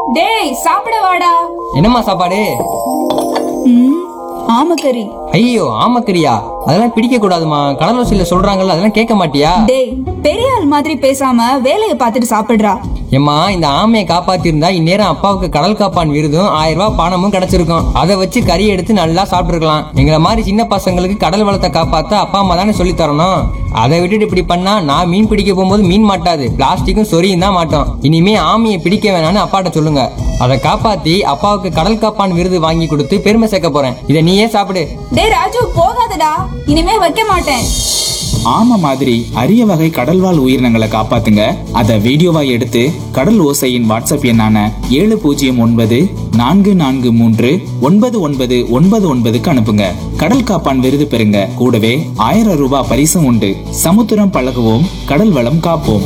டேய் சாப்பிட வாடா என்னம்மா சாப்பாடு ம் ஆமக்கறி ஐயோ ஆமக்கரியா அதெல்லாம் பிடிக்க கூடாதுமா கடலோசியில சொல்றாங்கல்ல அதெல்லாம் கேட்க மாட்டியா டேய் பெரிய ஆள் மாதிரி பேசாம வேலையை பார்த்துட்டு சாப்பிடுறா ஏம்மா இந்த ஆமையை காப்பாத்திருந்தா இந்நேரம் அப்பாவுக்கு கடல் காப்பான் விருதும் ஆயிரம் ரூபாய் பணமும் கிடைச்சிருக்கும் அதை வச்சு கறி எடுத்து நல்லா சாப்பிட்டுருக்கலாம் எங்களை மாதிரி சின்ன பசங்களுக்கு கடல் வளத்தை காப்பாத்த அப்பா அம்மா தானே சொல்லி தரணும் அதை விட்டுட்டு இப்படி பண்ணா நான் மீன் பிடிக்க போகும்போது மீன் மாட்டாது பிளாஸ்டிக்கும் சொரியும் தான் மாட்டோம் இனிமே ஆமையை பிடிக்க வேணாம்னு அப்பாட்ட சொல்லுங்க அதை காப்பாத்தி அப்பாவுக்கு கடல் காப்பான் விருது வாங்கி கொடுத்து பெருமை சேர்க்க போறேன் இதை நீயே சாப்பிடு டேய் ராஜு போகாதடா இனிமே வைக்க மாட்டேன் ஆமை மாதிரி அரிய வகை கடல்வாழ் உயிரினங்களை காப்பாத்துங்க அதை வீடியோவா எடுத்து கடல் ஓசையின் வாட்ஸ்அப் எண்ணான ஏழு பூஜ்ஜியம் ஒன்பது நான்கு நான்கு மூன்று ஒன்பது ஒன்பது ஒன்பது ஒன்பதுக்கு அனுப்புங்க கடல் காப்பான் விருது பெறுங்க கூடவே ஆயிரம் ரூபாய் பரிசும் உண்டு சமுத்திரம் பழகுவோம் கடல் வளம் காப்போம்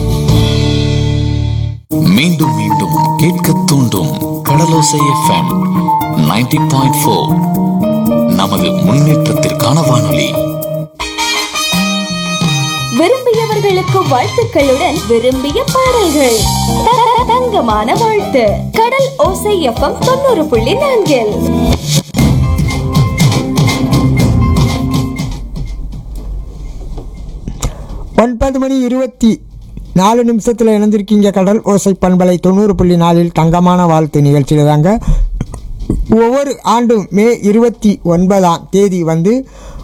மீண்டும் மீண்டும் கேட்க தூண்டும் கடலோசை எஃப்எம் 90.4 பாயிண்ட் ஃபோர் நமது முன்னேற்றத்திற்கான வானொலி விரும்பியவர்களுக்கு வாழ்த்துக்களுடன் விரும்பிய பாடல்கள் த- த- தங்கமான வாழ்த்து கடல் ஓசை எஃப்எம் தொண்ணூறு புள்ளி நான்கில் ஒன்பது மணி இருபத்தி நாலு நிமிஷத்தில் இணைஞ்சிருக்கீங்க கடல் ஓசை பண்பலை தொண்ணூறு புள்ளி நாலில் தங்கமான வாழ்த்து நிகழ்ச்சியில் தாங்க ஒவ்வொரு ஆண்டும் மே இருபத்தி ஒன்பதாம் தேதி வந்து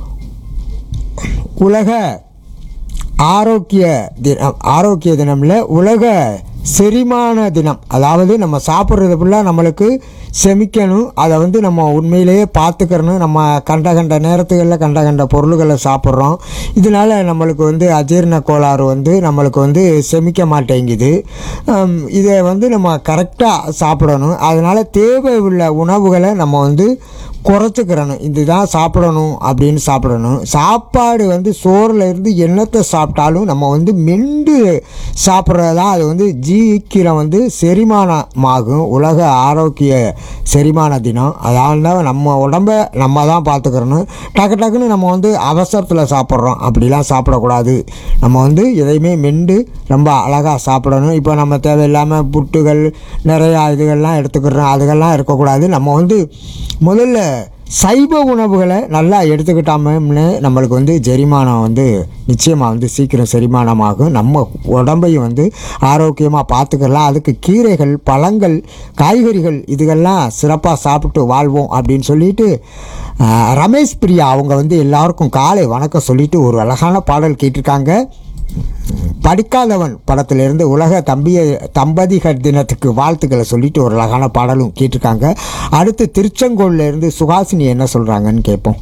உலக ஆரோக்கிய தினம் ஆரோக்கிய தினம்ல உலக செரிமான தினம் அதாவது நம்ம சாப்பிட்றது ஃபுல்லாக நம்மளுக்கு செமிக்கணும் அதை வந்து நம்ம உண்மையிலேயே பார்த்துக்கிறணும் நம்ம கண்ட கண்ட நேரத்துகளில் கண்ட கண்ட பொருள்களை சாப்பிட்றோம் இதனால நம்மளுக்கு வந்து அஜீரண கோளாறு வந்து நம்மளுக்கு வந்து செமிக்க மாட்டேங்குது ஹம், இதை வந்து நம்ம கரெக்டாக சாப்பிடணும் அதனால் தேவை உள்ள உணவுகளை நம்ம வந்து குறைச்சிக்கிறணும் இதுதான் சாப்பிடணும் அப்படின்னு சாப்பிடணும் சாப்பாடு வந்து சோறில் இருந்து என்னத்தை சாப்பிட்டாலும் நம்ம வந்து மெண்டு சாப்பிட்றது தான் அது வந்து ஜீக்கிரம் வந்து செரிமானமாகும் உலக ஆரோக்கிய செரிமான தினம் அதனால நம்ம உடம்ப நம்ம தான் பார்த்துக்கிறணும் டக்கு டக்குன்னு நம்ம வந்து அவசரத்தில் சாப்பிட்றோம் அப்படிலாம் சாப்பிடக்கூடாது நம்ம வந்து எதையுமே மெண்டு ரொம்ப அழகாக சாப்பிடணும் இப்போ நம்ம தேவையில்லாமல் புட்டுகள் நிறையா இதுகள்லாம் எடுத்துக்கிறோம் அதுகள்லாம் இருக்கக்கூடாது நம்ம வந்து முதல்ல சைவ உணவுகளை நல்லா எடுத்துக்கிட்டாமன்னு நம்மளுக்கு வந்து செரிமானம் வந்து நிச்சயமாக வந்து சீக்கிரம் செரிமானமாகும் நம்ம உடம்பையும் வந்து ஆரோக்கியமாக பார்த்துக்கலாம் அதுக்கு கீரைகள் பழங்கள் காய்கறிகள் இதுகள்லாம் சிறப்பாக சாப்பிட்டு வாழ்வோம் அப்படின்னு சொல்லிட்டு ஆஹ், ரமேஷ் பிரியா அவங்க வந்து எல்லாருக்கும் காலை வணக்கம் சொல்லிட்டு ஒரு அழகான பாடல் கேட்டிருக்காங்க படிக்காதவன் படத்திலிருந்து உலக தம்பிய தம்பதிகர் தினத்துக்கு வாழ்த்துக்களை சொல்லிட்டு ஒரு அழகான பாடலும் கேட்டிருக்காங்க அடுத்து திருச்செங்கோல்ல இருந்து சுகாசினி என்ன சொல்றாங்கன்னு கேட்போம்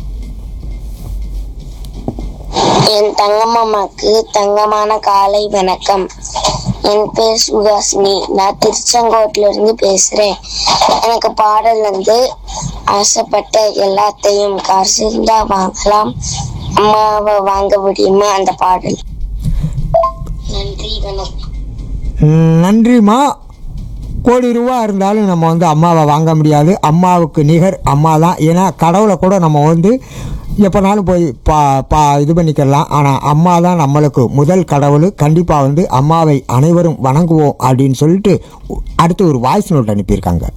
என் தங்கம்மாமாக்கு தங்கமான காலை வணக்கம் என் பேர் சுகாசினி நான் திருச்செங்கோட்டில இருந்து பேசுறேன் எனக்கு பாடல் வந்து ஆசைப்பட்ட எல்லாத்தையும் காசு இருந்தா வாங்கலாம் அம்மாவை வாங்க முடியுமா அந்த பாடல் நன்றி வணக்கம் ம், நன்றிம்மா கோடி ரூபா இருந்தாலும் நம்ம வந்து அம்மாவை வாங்க முடியாது அம்மாவுக்கு நிகர் அம்மா தான் ஏன்னா கடவுளை கூட நம்ம வந்து எப்போனாலும் போய் பா பா இது பண்ணிக்கலாம் ஆனால் அம்மா தான் நம்மளுக்கு முதல் கடவுள் கண்டிப்பாக வந்து அம்மாவை அனைவரும் வணங்குவோம் அப்படின்னு சொல்லிட்டு அடுத்து ஒரு வாய்ஸ் நோட் அனுப்பியிருக்காங்க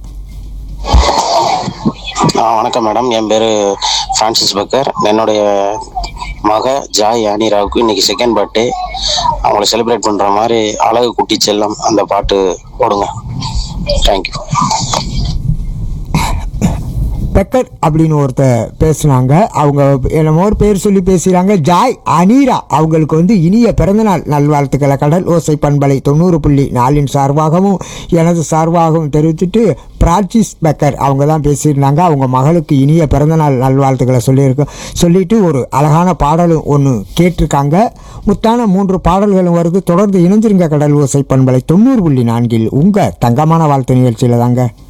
ஆ வணக்கம் மேடம் என் பேர் ஃப்ரான்சிஸ் பக்கர் என்னுடைய மக ஜாய் யானிராவுக்கு இன்னைக்கு செகண்ட் பர்த்டே அவங்கள செலிப்ரேட் பண்ணுற மாதிரி அழகு குட்டி செல்லம் அந்த பாட்டு போடுங்க தேங்க்யூ பெக்கர் அப்படின்னு ஒருத்தர் பேசுனாங்க அவங்க என்னமோ ஒரு பேர் சொல்லி பேசுகிறாங்க ஜாய் அனீரா அவங்களுக்கு வந்து இனிய பிறந்தநாள் நல்வாழ்த்துக்களை கடல் ஓசை பண்பலை தொண்ணூறு புள்ளி நாலின் சார்பாகவும் எனது சார்பாகவும் தெரிவித்துட்டு பிரான்சிஸ் பெக்கர் அவங்க தான் பேசியிருந்தாங்க அவங்க மகளுக்கு இனிய பிறந்தநாள் நல்வாழ்த்துக்களை சொல்லியிருக்க சொல்லிட்டு ஒரு அழகான பாடலும் ஒன்று கேட்டிருக்காங்க முத்தான மூன்று பாடல்களும் வருது தொடர்ந்து இணைஞ்சிருங்க கடல் ஓசை பண்பலை தொண்ணூறு புள்ளி நான்கில் உங்கள் தங்கமான வாழ்த்து நிகழ்ச்சியில் தாங்க